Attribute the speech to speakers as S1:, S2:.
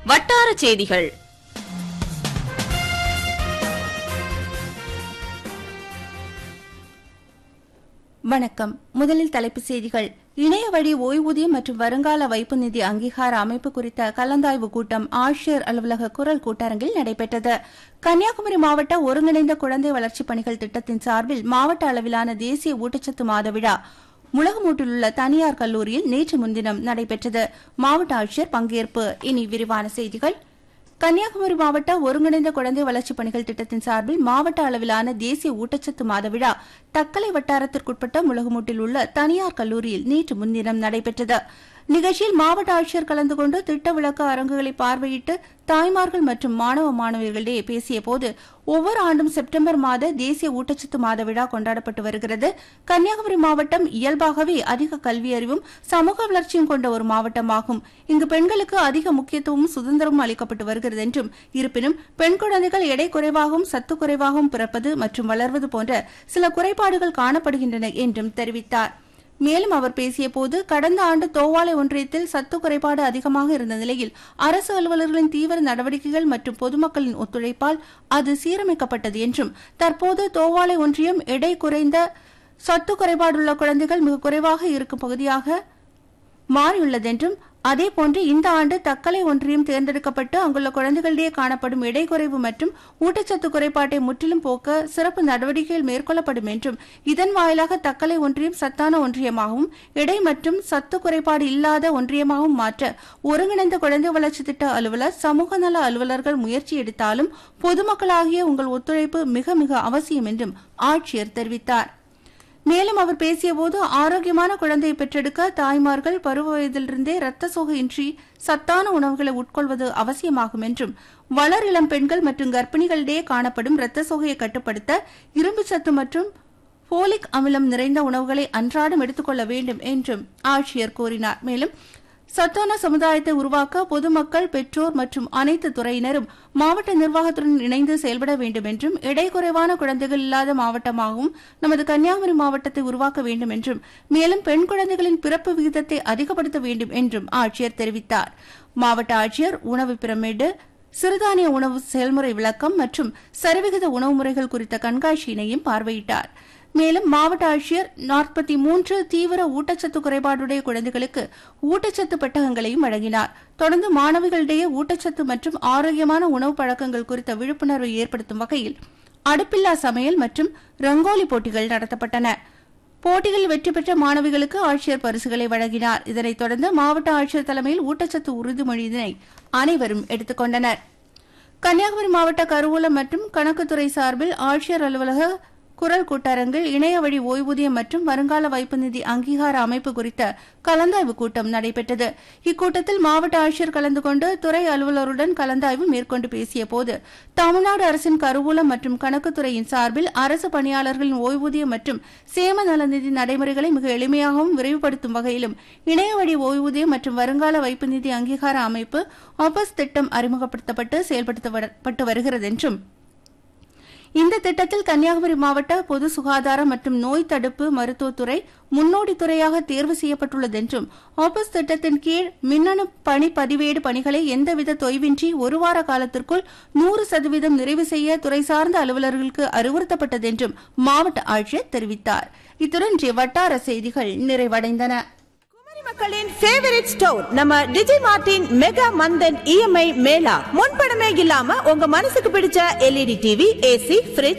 S1: வட்டார செய்திகள்
S2: வணக்கம் முதலில் தலைப்புச் செய்திகள் இணைய வழி ஓய்வூதியம் மற்றும் வருங்கால வைப்பு நிதி அங்கீகார அமைப்பு குறித்த கலந்தாய்வு கூட்டம் ஆட்சியர் அலுவலக குரல் கூட்டரங்கில் நடைபெற்றது கன்னியாகுமரி மாவட்ட ஒருங்கிணைந்த குழந்தை வளர்ச்சிப் பணிகள் திட்டத்தின் சார்பில் மாவட்ட அளவிலான தேசிய ஊட்டச்சத்து மாத விழா முழகமூட்டில் உள்ள தனியார் கல்லூரியில் நேற்று முன்தினம் நடைபெற்றது மாவட்ட ஆட்சியர் பங்கேற்பு இனி விரிவான செய்திகள் கன்னியாகுமரி மாவட்ட ஒருங்கிணைந்த குழந்தை வளர்ச்சிப் பணிகள் திட்டத்தின் சார்பில் மாவட்ட அளவிலான தேசிய ஊட்டச்சத்து மாத விழா தக்கலை வட்டாரத்திற்குட்பட்ட முழகமூட்டில் உள்ள தனியார் கல்லூரியில் நேற்று முன்தினம் நடைபெற்றது நிகழ்ச்சியில் மாவட்ட ஆட்சியர் கலந்து கொண்டு திட்ட விளக்க அரங்குகளை பார்வையிட்டு தாய்மார்கள் மற்றும் மாணவ மாணவிகளிடையே பேசிய போது ஒவ்வொரு ஆண்டும் செப்டம்பர் மாத தேசிய ஊட்டச்சத்து மாத விழா கொண்டாடப்பட்டு வருகிறது கன்னியாகுமரி மாவட்டம் இயல்பாகவே அதிக கல்வியறிவும் சமூக வளர்ச்சியும் கொண்ட ஒரு மாவட்டமாகும் இங்கு பெண்களுக்கு அதிக முக்கியத்துவமும் சுதந்திரமும் அளிக்கப்பட்டு வருகிறது என்றும் இருப்பினும் பெண் குழந்தைகள் எடை குறைவாகவும் சத்து குறைவாகவும் பிறப்பது மற்றும் வளர்வது போன்ற சில குறைபாடுகள் காணப்படுகின்றன என்றும் தெரிவித்தார் மேலும் அவர் பேசியபோது கடந்த ஆண்டு தோவாளை ஒன்றியத்தில் சத்து குறைபாடு அதிகமாக இருந்த நிலையில் அரசு அலுவலர்களின் தீவிர நடவடிக்கைகள் மற்றும் பொதுமக்களின் ஒத்துழைப்பால் அது சீரமைக்கப்பட்டது என்றும் தற்போது தோவாளை ஒன்றியம் எடை குறைந்த சத்து குறைபாடுள்ள குழந்தைகள் மிக குறைவாக இருக்கும் பகுதியாக மாறியுள்ளதென்றும் அதேபோன்று இந்த ஆண்டு தக்கலை ஒன்றியம் தேர்ந்தெடுக்கப்பட்டு அங்குள்ள குழந்தைகளிடையே காணப்படும் எடை குறைவு மற்றும் ஊட்டச்சத்து குறைபாட்டை முற்றிலும் போக்க சிறப்பு நடவடிக்கைகள் மேற்கொள்ளப்படும் என்றும் இதன் வாயிலாக தக்கலை ஒன்றியம் சத்தான ஒன்றியமாகவும் எடை மற்றும் சத்து குறைபாடு இல்லாத ஒன்றியமாகவும் மாற்ற ஒருங்கிணைந்த குழந்தை வளர்ச்சி திட்ட அலுவலர் சமூக நல அலுவலர்கள் முயற்சி எடுத்தாலும் பொதுமக்களாகிய உங்கள் ஒத்துழைப்பு மிக மிக அவசியம் என்றும் ஆட்சியர் தெரிவித்தார் மேலும் அவர் பேசியபோது ஆரோக்கியமான குழந்தையை பெற்றெடுக்க தாய்மார்கள் பருவ வயதிலிருந்தே இரத்த சோகை இன்றி சத்தான உணவுகளை உட்கொள்வது அவசியமாகும் என்றும் வளர் இளம் பெண்கள் மற்றும் கர்ப்பிணிகளிடையே காணப்படும் இரத்த சோகையை கட்டுப்படுத்த இரும்பு சத்து மற்றும் போலிக் அமிலம் நிறைந்த உணவுகளை அன்றாடம் எடுத்துக்கொள்ள வேண்டும் என்றும் ஆட்சியர் கூறினார் மேலும் சத்தான சமுதாயத்தை உருவாக்க பொதுமக்கள் பெற்றோர் மற்றும் அனைத்து துறையினரும் மாவட்ட நிர்வாகத்துடன் இணைந்து செயல்பட வேண்டும் என்றும் எடை குறைவான குழந்தைகள் இல்லாத மாவட்டமாகவும் நமது கன்னியாகுமரி மாவட்டத்தை உருவாக்க வேண்டும் என்றும் மேலும் பெண் குழந்தைகளின் பிறப்பு விகிதத்தை அதிகப்படுத்த வேண்டும் என்றும் ஆட்சியர் தெரிவித்தார் மாவட்ட ஆட்சியர் உணவு பிரமிடு சிறுதானிய உணவு செயல்முறை விளக்கம் மற்றும் சரிவிகித உணவு முறைகள் குறித்த கண்காட்சியினையும் பார்வையிட்டார் மேலும் மாவட்ட ஆட்சியர் நாற்பத்தி மூன்று தீவிர ஊட்டச்சத்து குறைபாடுடைய குழந்தைகளுக்கு ஊட்டச்சத்து பெட்டகங்களையும் வழங்கினார் தொடர்ந்து மாணவிகளிடையே ஊட்டச்சத்து மற்றும் ஆரோக்கியமான உணவு பழக்கங்கள் குறித்த விழிப்புணர்வை ஏற்படுத்தும் வகையில் அடுப்பில்லா சமையல் மற்றும் ரங்கோலி போட்டிகள் நடத்தப்பட்டன போட்டிகளில் வெற்றி பெற்ற மாணவிகளுக்கு ஆட்சியர் பரிசுகளை வழங்கினார் இதனைத் தொடர்ந்து மாவட்ட ஆட்சியர் தலைமையில் ஊட்டச்சத்து உறுதிமொழியினை அனைவரும் எடுத்துக் கொண்டனர் கன்னியாகுமரி மாவட்ட கருவூலம் மற்றும் கணக்குத்துறை சார்பில் ஆட்சியர் அலுவலக குரல் கூட்டரங்கில் இணைய வழி ஓய்வூதியம் மற்றும் வருங்கால வைப்பு நிதி அங்கீகார அமைப்பு குறித்த கலந்தாய்வு கூட்டம் நடைபெற்றது இக்கூட்டத்தில் மாவட்ட ஆட்சியர் கலந்து கொண்டு துறை அலுவலருடன் கலந்தாய்வு மேற்கொண்டு பேசிய போது தமிழ்நாடு அரசின் கருவூலம் மற்றும் கணக்குத்துறையின் சார்பில் அரசு பணியாளர்களின் ஓய்வூதியம் மற்றும் சேம நலநிதி நடைமுறைகளை மிக எளிமையாகவும் விரைவுபடுத்தும் வகையிலும் இணைய வழி ஓய்வூதியம் மற்றும் வருங்கால வைப்பு நிதி அங்கீகார அமைப்பு ஆபஸ் திட்டம் அறிமுகப்படுத்தப்பட்டு செயல்படுத்தப்பட்டு வருகிறது என்றும் இந்த திட்டத்தில் கன்னியாகுமரி மாவட்ட பொது சுகாதாரம் மற்றும் நோய் தடுப்பு மருத்துவத்துறை முன்னோடி துறையாக தேர்வு செய்யப்பட்டுள்ளது என்றும் ஆபஸ் திட்டத்தின் கீழ் மின்னணு பணி பதிவேடு பணிகளை எந்தவித தொய்வின்றி ஒரு வார காலத்திற்குள் நூறு சதவீதம் நிறைவு செய்ய துறை சார்ந்த அலுவலர்களுக்கு அறிவுறுத்தப்பட்டது என்றும் மாவட்ட ஆட்சியர் தெரிவித்தார் இத்துடன் இன்றைய வட்டார செய்திகள் நிறைவடைந்தன
S3: குமரி மக்களின் ஃபேவரட் ஸ்டோர் நம்ம டிஜி மார்டின் மெகா மந்தன் இஎம்ஐ மேளா முன்பணமே இல்லாம உங்க மனசுக்கு பிடிச்ச எல்இடி டிவி ஏசி ஃபிரிட்ஜ்